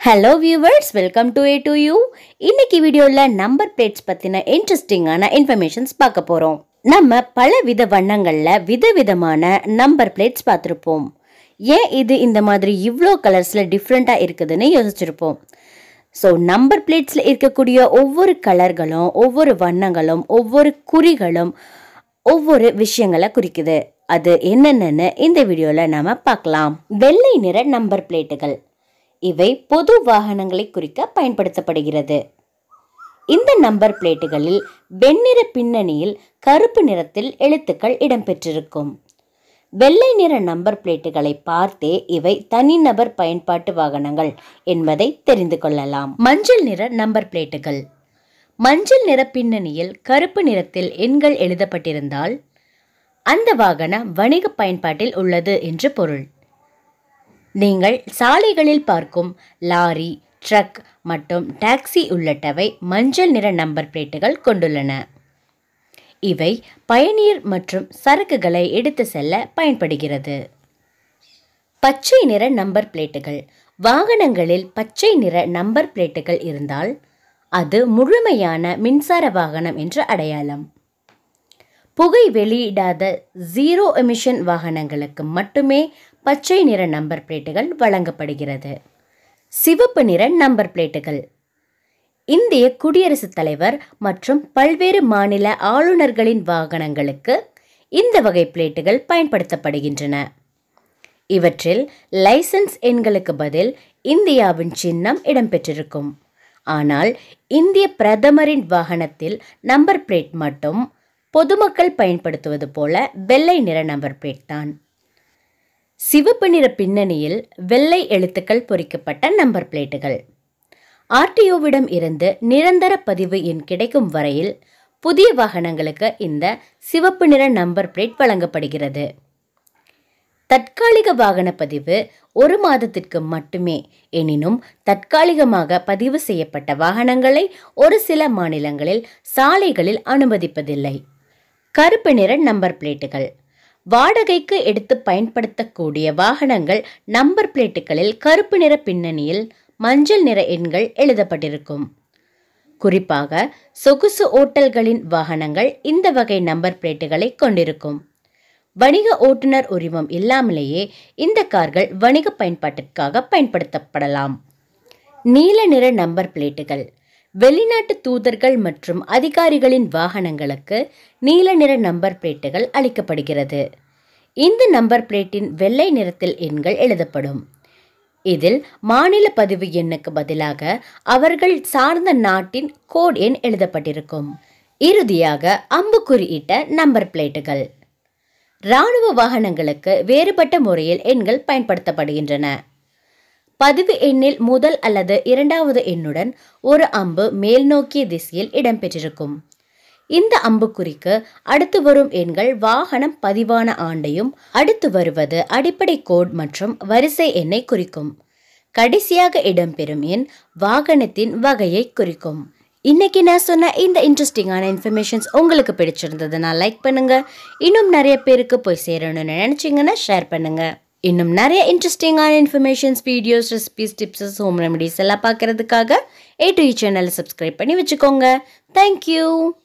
hello viewers welcome to A to U இன்னைக்கு வீடியோவில் number plates பற்றின இன்ட்ரெஸ்டிங்கான இன்ஃபர்மேஷன்ஸ் பார்க்க போகிறோம் நம்ம பல வித வண்ணங்களில் விதவிதமான நம்பர் பிளேட்ஸ் பார்த்துருப்போம் ஏன் இது இந்த மாதிரி இவ்வளோ கலர்ஸில் டிஃப்ரெண்ட்டாக இருக்குதுன்னு யோசிச்சிருப்போம் ஸோ நம்பர் பிளேட்ஸில் இருக்கக்கூடிய ஒவ்வொரு கலர்களும் ஒவ்வொரு வண்ணங்களும் ஒவ்வொரு குறிகளும் ஒவ்வொரு விஷயங்களை குறிக்குது அது என்னென்னு இந்த வீடியோவில் நாம பார்க்கலாம் வெள்ளை நிற நம்பர் பிளேட்டுகள் இவை பொது வாகனங்களை குறிக்க பயன்படுத்தப்படுகிறது இந்த நம்பர் பிளேட்டுகளில் வெண்ணிற பின்னணியில் கருப்பு நிறத்தில் எழுத்துக்கள் இடம்பெற்றிருக்கும் வெள்ளை நிற நம்பர் பிளேட்டுகளை பார்த்தே இவை தனிநபர் பயன்பாட்டு வாகனங்கள் என்பதை தெரிந்து கொள்ளலாம் மஞ்சள் நிற நம்பர் பிளேட்டுகள் மஞ்சள் நிற பின்னணியில் கருப்பு நிறத்தில் எண்கள் எழுதப்பட்டிருந்தால் அந்த வாகனம் வணிக பயன்பாட்டில் உள்ளது என்று பொருள் நீங்கள் சாலைகளில் பார்க்கும் லாரி ட்ரக் மற்றும் டாக்ஸி உள்ளிட்டவை மஞ்சள் நிற நம்பர் பிளேட்டுகள் கொண்டுள்ளன இவை பயணியர் மற்றும் சரக்குகளை எடுத்து செல்ல பயன்படுகிறது பச்சை நிற நம்பர் பிளேட்டுகள் வாகனங்களில் பச்சை நிற நம்பர் பிளேட்டுகள் இருந்தால் அது முழுமையான மின்சார வாகனம் என்று அடையாளம் புகை வெளியிடாத ஜீரோ எமிஷன் வாகனங்களுக்கு மட்டுமே பச்சை நிற நம்பர் பிளேட்டுகள் வழங்கப்படுகிறது சிவப்பு நிற நம்பர் பிளேட்டுகள் இந்திய குடியரசுத் தலைவர் மற்றும் பல்வேறு மாநில ஆளுநர்களின் வாகனங்களுக்கு இந்த வகை பிளேட்டுகள் பயன்படுத்தப்படுகின்றன இவற்றில் லைசன்ஸ் எண்களுக்கு பதில் இந்தியாவின் சின்னம் இடம்பெற்றிருக்கும் ஆனால் இந்திய பிரதமரின் வாகனத்தில் நம்பர் பிளேட் மட்டும் பொதுமக்கள் பயன்படுத்துவது போல வெள்ளை நிற நம்பர் பிளேட் தான் சிவப்பு நிற பின்னணியில் வெள்ளை எழுத்துக்கள் பொறிக்கப்பட்ட நம்பர் பிளேட்டுகள் ஆர்டிஓவிடம் இருந்து நிரந்தர பதிவு எண் கிடைக்கும் வரையில் புதிய வாகனங்களுக்கு இந்த சிவப்பு நிற நம்பர் பிளேட் வழங்கப்படுகிறது தற்காலிக வாகன பதிவு ஒரு மாதத்திற்கு மட்டுமே எனினும் தற்காலிகமாக பதிவு செய்யப்பட்ட வாகனங்களை ஒரு சில மாநிலங்களில் சாலைகளில் அனுமதிப்பதில்லை கருப்பு நிற நம்பர் பிளேட்டுகள் வாடகைக்கு எடுத்து பயன்படுத்தக்கூடிய வாகனங்கள் நம்பர் பிளேட்டுகளில் கருப்பு நிற பின்னணியில் மஞ்சள் நிற எண்கள் எழுதப்பட்டிருக்கும் குறிப்பாக சொகுசு ஓட்டல்களின் வாகனங்கள் இந்த வகை நம்பர் பிளேட்டுகளை கொண்டிருக்கும் வணிக ஓட்டுநர் உரிமம் இல்லாமலேயே இந்த கார்கள் வணிக பயன்பாட்டிற்காக பயன்படுத்தப்படலாம் நீல நிற நம்பர் பிளேட்டுகள் வெளிநாட்டு தூதர்கள் மற்றும் அதிகாரிகளின் வாகனங்களுக்கு நீல நிற நம்பர் பிளேட்டுகள் அளிக்கப்படுகிறது இந்த நம்பர் பிளேட்டின் வெள்ளை நிறத்தில் எண்கள் எழுதப்படும் இதில் மாநில பதிவு எண்ணுக்கு பதிலாக அவர்கள் சார்ந்த நாட்டின் கோட் எண் எழுதப்பட்டிருக்கும் இறுதியாக அம்புக்குறியிட்ட நம்பர் பிளேட்டுகள் இராணுவ வாகனங்களுக்கு வேறுபட்ட முறையில் எண்கள் பயன்படுத்தப்படுகின்றன பதிவு எண்ணில் முதல் அல்லது இரண்டாவது எண்ணுடன் ஒரு அம்பு மேல் நோக்கிய திசையில் இடம்பெற்றிருக்கும் இந்த அம்புக்குறிக்கு அடுத்து வரும் எண்கள் வாகனம் பதிவான ஆண்டையும் அடுத்து வருவது அடிப்படை கோட் மற்றும் வரிசை எண்ணை குறிக்கும் கடைசியாக இடம்பெறும் எண் வாகனத்தின் வகையை குறிக்கும் இன்னைக்கு நான் சொன்ன இந்த இன்ட்ரெஸ்டிங்கான இன்ஃபர்மேஷன்ஸ் உங்களுக்கு பிடிச்சிருந்ததுன்னா லைக் பண்ணுங்க இன்னும் நிறைய பேருக்கு போய் சேரணும்னு நினைச்சீங்கன்னா ஷேர் பண்ணுங்க இன்னும் நிறைய இன்ட்ரெஸ்டிங்கான informations videos recipes tips home remedies எல்லாம் பார்க்கறதுக்காக ஏ டு சேனலை சப்ஸ்கிரைப் பண்ணி வச்சுக்கோங்க தேங்க்யூ